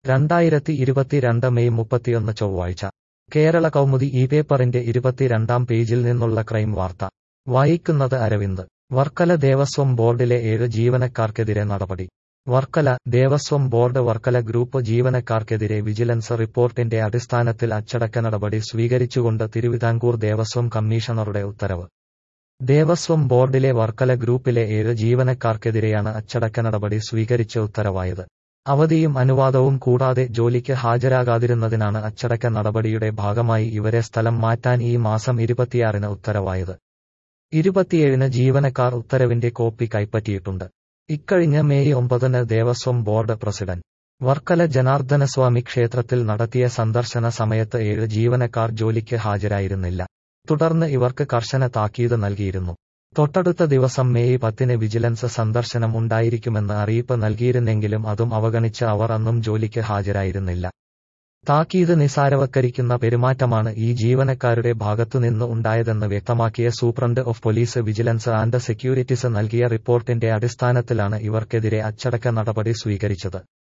രണ്ടായിരത്തി ഇരുപത്തിരണ്ട് മെയ് മുപ്പത്തിയൊന്ന് ചൊവ്വാഴ്ച കേരള കൗമുദി ഈ പേപ്പറിന്റെ ഇരുപത്തിരണ്ടാം പേജിൽ നിന്നുള്ള ക്രൈം വാർത്ത വായിക്കുന്നത് അരവിന്ദ് വർക്കല ദേവസ്വം ബോർഡിലെ ഏഴ് ജീവനക്കാർക്കെതിരെ നടപടി വർക്കല ദേവസ്വം ബോർഡ് വർക്കല ഗ്രൂപ്പ് ജീവനക്കാർക്കെതിരെ വിജിലൻസ് റിപ്പോർട്ടിന്റെ അടിസ്ഥാനത്തിൽ അച്ചടക്ക നടപടി സ്വീകരിച്ചുകൊണ്ട് തിരുവിതാംകൂർ ദേവസ്വം കമ്മീഷണറുടെ ഉത്തരവ് ദേവസ്വം ബോർഡിലെ വർക്കല ഗ്രൂപ്പിലെ ഏഴ് ജീവനക്കാർക്കെതിരെയാണ് അച്ചടക്ക നടപടി സ്വീകരിച്ച് ഉത്തരവായത് അവധിയും അനുവാദവും കൂടാതെ ജോലിക്ക് ഹാജരാകാതിരുന്നതിനാണ് അച്ചടക്ക നടപടിയുടെ ഭാഗമായി ഇവരെ സ്ഥലം മാറ്റാൻ ഈ മാസം ഇരുപത്തിയാറിന് ഉത്തരവായത് ഇരുപത്തിയേഴിന് ജീവനക്കാർ ഉത്തരവിന്റെ കോപ്പി കൈപ്പറ്റിയിട്ടുണ്ട് ഇക്കഴിഞ്ഞ മെയ് ഒമ്പതിന് ദേവസ്വം ബോർഡ് പ്രസിഡന്റ് വർക്കല ജനാർദ്ദനസ്വാമി ക്ഷേത്രത്തിൽ നടത്തിയ സന്ദർശന സമയത്ത് ഏഴ് ജീവനക്കാർ ജോലിക്ക് ഹാജരായിരുന്നില്ല തുടർന്ന് ഇവർക്ക് കർശന താക്കീത് നൽകിയിരുന്നു തൊട്ടടുത്ത ദിവസം മെയ് പത്തിന് വിജിലൻസ് സന്ദർശനം ഉണ്ടായിരിക്കുമെന്ന് അറിയിപ്പ് നൽകിയിരുന്നെങ്കിലും അതും അവഗണിച്ച് അവർ അന്നും ജോലിക്ക് ഹാജരായിരുന്നില്ല താക്കീത് നിസാരവത്കരിക്കുന്ന പെരുമാറ്റമാണ് ഈ ജീവനക്കാരുടെ ഭാഗത്തുനിന്ന് ഉണ്ടായതെന്ന് വ്യക്തമാക്കിയ superintendent of police vigilance and securities നൽകിയ റിപ്പോർട്ടിന്റെ അടിസ്ഥാനത്തിലാണ് ഇവർക്കെതിരെ അച്ചടക്ക നടപടി സ്വീകരിച്ചത്